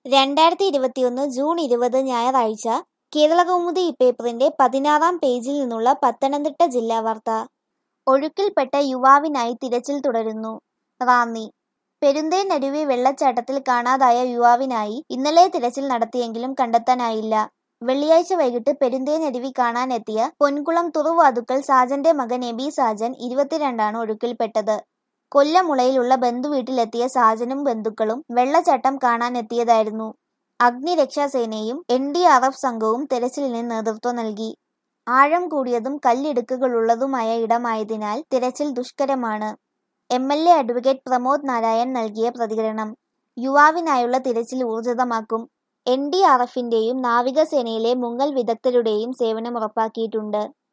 രണ്ടായിരത്തി ഇരുപത്തിയൊന്ന് ജൂൺ ഇരുപത് ഞായറാഴ്ച കേരളകൗമുദി പേപ്പറിന്റെ പതിനാറാം പേജിൽ നിന്നുള്ള പത്തനംതിട്ട ജില്ലാ വാർത്ത ഒഴുക്കിൽപ്പെട്ട യുവാവിനായി തിരച്ചിൽ തുടരുന്നു റാന്നി പെരുന്തേനരുവി വെള്ളച്ചാട്ടത്തിൽ കാണാതായ യുവാവിനായി ഇന്നലെ തിരച്ചിൽ നടത്തിയെങ്കിലും കണ്ടെത്താനായില്ല വെള്ളിയാഴ്ച വൈകിട്ട് പെരുന്തേനരുവി കാണാനെത്തിയ പൊൻകുളം തുറുവാതുക്കൽ സാജന്റെ മകൻ എബി സാജൻ ഇരുപത്തിരണ്ടാണ് ഒഴുക്കിൽപ്പെട്ടത് കൊല്ലമുളയിലുള്ള ബന്ധുവീട്ടിലെത്തിയ സാജനും ബന്ധുക്കളും വെള്ളച്ചാട്ടം കാണാനെത്തിയതായിരുന്നു അഗ്നിരക്ഷാസേനയും എൻ ഡി ആർ എഫ് സംഘവും തെരച്ചിലിന് നേതൃത്വം നൽകി ആഴം കൂടിയതും കല്ലിടുക്കുകളുള്ളതുമായ ഇടമായതിനാൽ തിരച്ചിൽ ദുഷ്കരമാണ് M L A advocate Pramod Narayan നൽകിയ പ്രതികരണം യുവാവിനായുള്ള തിരച്ചിൽ ഊർജിതമാക്കും എൻ ഡി ആർ എഫിന്റെയും നാവികസേനയിലെ മുങ്ങൽ വിദഗ്ധരുടെയും സേവനം ഉറപ്പാക്കിയിട്ടുണ്ട്